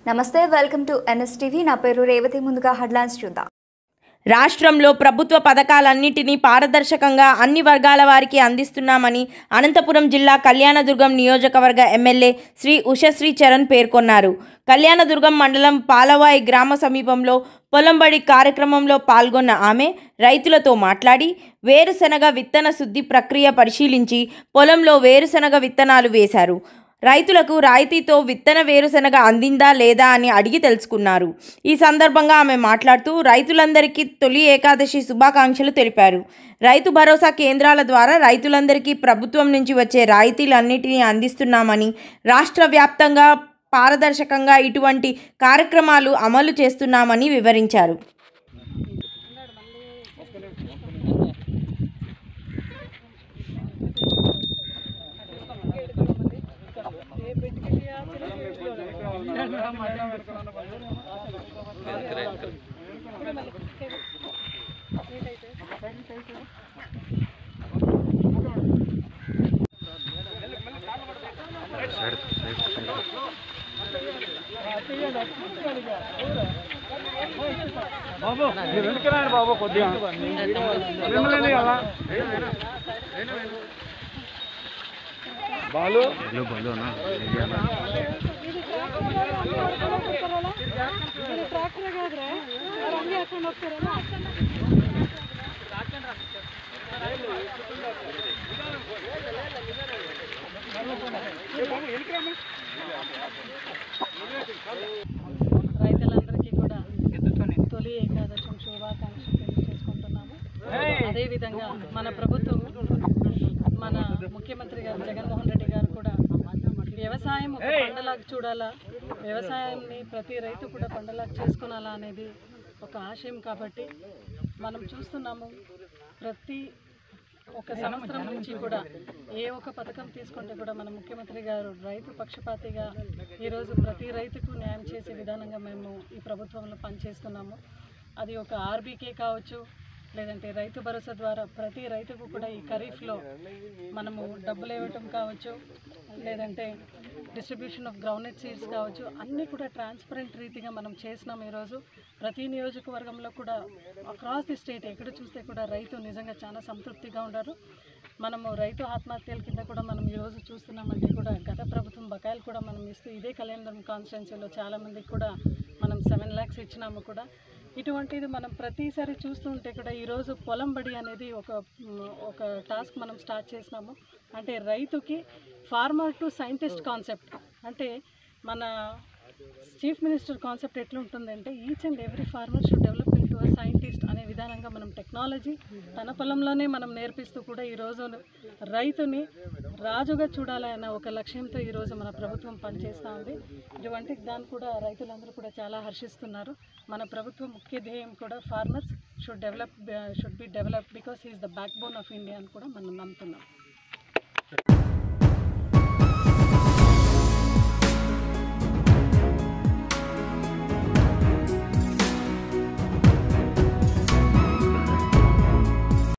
నమస్తే welcome to NSTV నా పేరు రేవతి ముందుగా హెడ్లైన్స్ చూద్దాం రాష్ట్రంలో ప్రభుత్వ పథకాలన్నింటినీ పారదర్శకంగా అన్ని వర్గాల వారికి అందిస్తున్నామని అనంతపురం జిల్లా కళ్యాణదుర్గం నియోజకవర్గ ఎమ్మెల్యే శ్రీ ఉషశ్రీ చరణ్ పేర్కొన్నారు కళ్యాణదుర్గం మండలం పాలవాయి గ్రామ సమీపంలో పొలంబడి కార్యక్రమంలో పాల్గొన్న ఆమె రైతులతో మాట్లాడి వేరుశనగ విత్తన శుద్ధి ప్రక్రియ పరిశీలించి పొలంలో వేరుశనగ విత్తనాలు వేశారు రైతులకు రాయితీతో విత్తన వేరుశనగ అందిందా లేదా అని అడిగి తెలుసుకున్నారు ఈ సందర్భంగా ఆమె మాట్లాడుతూ రైతులందరికీ తొలి ఏకాదశి శుభాకాంక్షలు తెలిపారు రైతు భరోసా కేంద్రాల ద్వారా రైతులందరికీ ప్రభుత్వం నుంచి వచ్చే రాయితీలన్నిటినీ అందిస్తున్నామని రాష్ట్ర వ్యాప్తంగా పారదర్శకంగా ఇటువంటి కార్యక్రమాలు అమలు చేస్తున్నామని వివరించారు బాబు మీరు వెనుకరాండి బాబు కొద్దిగా మిమ్మల్ని కదా బాలు రైతులందరికీ కూడా తొలి ఏకాదశం శుభాకాంక్షలు తెలియజేసుకుంటున్నాము అదేవిధంగా మన ప్రభుత్వం మన ముఖ్యమంత్రి గారు జగన్మోహన్ రెడ్డి గారు కూడా వ్యవసాయం ఒక పండలాగా చూడాలా వ్యవసాయాన్ని ప్రతి రైతు కూడా పండలాగా చేసుకునాలా అనేది ఒక ఆశయం కాబట్టి మనం చూస్తున్నాము ప్రతి ఒక సంవత్సరం నుంచి కూడా ఏ ఒక్క పథకం తీసుకుంటే కూడా మన ముఖ్యమంత్రి గారు రైతు పక్షపాతిగా ఈరోజు ప్రతి రైతుకు న్యాయం చేసే విధానంగా మేము ఈ ప్రభుత్వంలో పనిచేస్తున్నాము అది ఒక ఆర్బీకే కావచ్చు లేదంటే రైతు భరోసా ద్వారా ప్రతి రైతుకు కూడా ఈ ఖరీఫ్లో మనము డబ్బులు ఇవ్వటం కావచ్చు లేదంటే డిస్ట్రిబ్యూషన్ ఆఫ్ గ్రౌండ్నట్ సీడ్స్ కావచ్చు అన్నీ కూడా ట్రాన్స్పరెంట్ రీతిగా మనం చేసినాం ఈరోజు ప్రతి నియోజకవర్గంలో కూడా అక్రాస్ ది స్టేట్ ఎక్కడ చూస్తే కూడా రైతు నిజంగా చాలా సంతృప్తిగా ఉన్నారు మనము రైతు ఆత్మహత్యల కింద కూడా మనం ఈరోజు చూస్తున్నామంటే కూడా గత ప్రభుత్వం బకాయిలు కూడా మనం ఇస్తూ ఇదే కళ్యాణం కాన్స్టిట్యున్సీలో చాలామందికి కూడా మనం సెవెన్ ల్యాక్స్ ఇచ్చినాము కూడా ఇటువంటిది మనం ప్రతిసారి చూస్తుంటే కూడా ఈరోజు పొలం బడి అనేది ఒక మ్, ఒక టాస్క్ మనం స్టార్ట్ చేసినాము అంటే రైతుకి ఫార్మర్ టు సైంటిస్ట్ కాన్సెప్ట్ అంటే మన చీఫ్ మినిస్టర్ కాన్సెప్ట్ ఎట్లుంటుందంటే each and every farmer should develop into scientist అనే విధానంగా మనం టెక్నాలజీ తన పొలంలోనే మనం నేర్పిస్తూ కూడా ఈరోజు రైతుని రాజుగా చూడాలి అన్న ఒక లక్ష్యంతో ఈరోజు మన ప్రభుత్వం పనిచేస్తూ ఉంది ఇటువంటి దాన్ని కూడా రైతులందరూ కూడా చాలా హర్షిస్తున్నారు మన ప్రభుత్వం ముఖ్య ధ్యేయం కూడా farmers should develop should be develop because is the backbone of India అని కూడా మనం నమ్ముతున్నాం